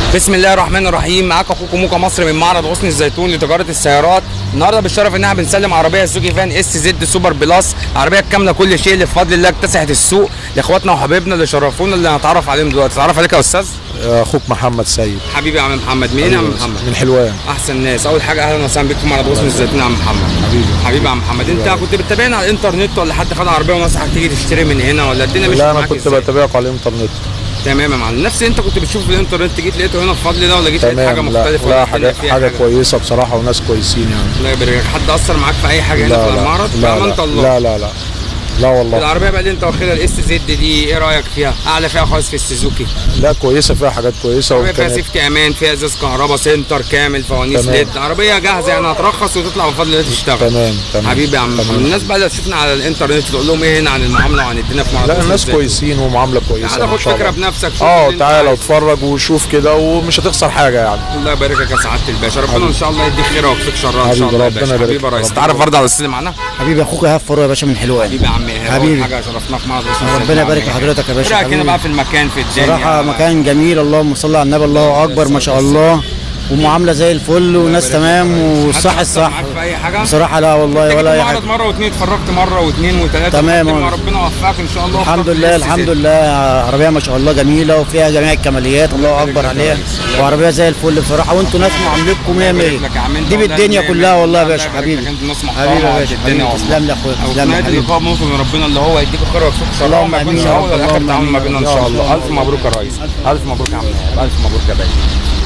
بسم الله الرحمن الرحيم معاك اخوكم موكا مصر من معرض غصن الزيتون لتجاره السيارات النهارده بالشرف ان احنا بنسلم عربيه سوزوكي فان اس زد سوبر بلس عربيه كامله كل شيء اللي بفضل الله اكتسحت السوق لاخواتنا وحبايبنا اللي شرفونا اللي هنتعرف عليهم دلوقتي تعرف عليك يا استاذ اخوك محمد سيد حبيبي يا عم محمد مين يا عم محمد من حلوان احسن ناس اول حاجه اهلا وسهلا بيك في معرض غصن الزيتون يا عم محمد حبيبي حبيبي يا عم محمد انت كنت بتتابعنا على الانترنت ولا حد خد عربيه ونصحك تيجي تشتري من هنا ولا الدنيا مش لا انا كنت بتابعك على الانترنت تمام يا معلم نفس اللي انت كنت بتشوفه في الانترنت جيت لقيته هنا بفضل الله ولا جيت لقيت حاجه تمام لا, مختلفه لا ولا حاجه الدنيا فيها حاجه كويسه بصراحه وناس كويسين يعني الله يبارك لك حد اثر معاك في اي حاجه هنا لا في لا المعرض لا بأمانة لا, الله لا لا لا لا والله العربيه بقى اللي انت واخدها الاس زد دي ايه رايك فيها اعلى فيها خالص في السوزوكي لا كويسه فيها حاجات كويسه عربيه فيها وكانت سيفتي امان فيها ازاز كهرباء سنتر كامل فوانيس تمام. ليد عربيه جاهزه يعني هترخص وتطلع بفضل الله تشتغل تمام تمام حبيبي يا عم تمام. محمد الناس بقى اللي تشوفنا على الانترنت تقول لهم ايه هنا عن المعامله وعن الدنيا في معرض لا غصن الناس الزيتون. كويسين ومعامله كويسه تعالى ما خد شاء فكره الله. بنفسك شوف اه اللي انت تعالى عايزه. واتفرج وشوف كده ومش هتخسر حاجه يعني الله يبارك لك يا سعاده الباشا ربنا ان شاء الله يديك خير ويوفقك شرها ان شاء حبيبي الله يا ربنا باشا يبارك حبيبي يا ريس ربنا تعرف برضه على السلم معانا حبيبي اخوك ايهاب فاروق يا باشا من حلوان حبيبي يا عم ايهاب حبيبي. أول حاجه شرفناك في معرض غصن ربنا الزيتون. يبارك لحضرتك يا باشا ايه رايك هنا حبيبي. بقى في المكان في الدنيا صراحة مكان جميل اللهم صل على النبي الله اكبر ما شاء الله ومعاملة زي الفل وناس تمام والصح حد أثر الصح معاك في اي حاجه بصراحة لا والله ولا اي معرض حاجة مره واثنين اتفرجت مره واثنين وثلاثه تمام. لحد ما ربنا وفقك ان شاء الله الحمد واخترت لله الاس الحمد زد. لله عربية ما شاء الله جميلة وفيها جميع الكماليات الله اكبر عليها وعربية زي الفل بصراحة وانتوا ناس معاملتكم 100 يبارك 100 لك يا عم انت دي والله بالدنيا مية كلها مية. والله يا الله باشا يبارك حبيبي لك، انت ناس محترمة حبيبي يا وقد باشا الدنيا حبيبي والله. تسلم لي يا اخويا وفي تسلم لي نهايه حبيبي اللقاء ممكن من ربنا اللي هو يديك الخير ويوفقك شرها اللهم وما يكونش امين يا رب، اول ولا اخر اللهم تعامل ما امين. بيننا ان يا شاء الله، الله الف مبروك يا ريس الف مبروك يا عم الف مبروك يا باشا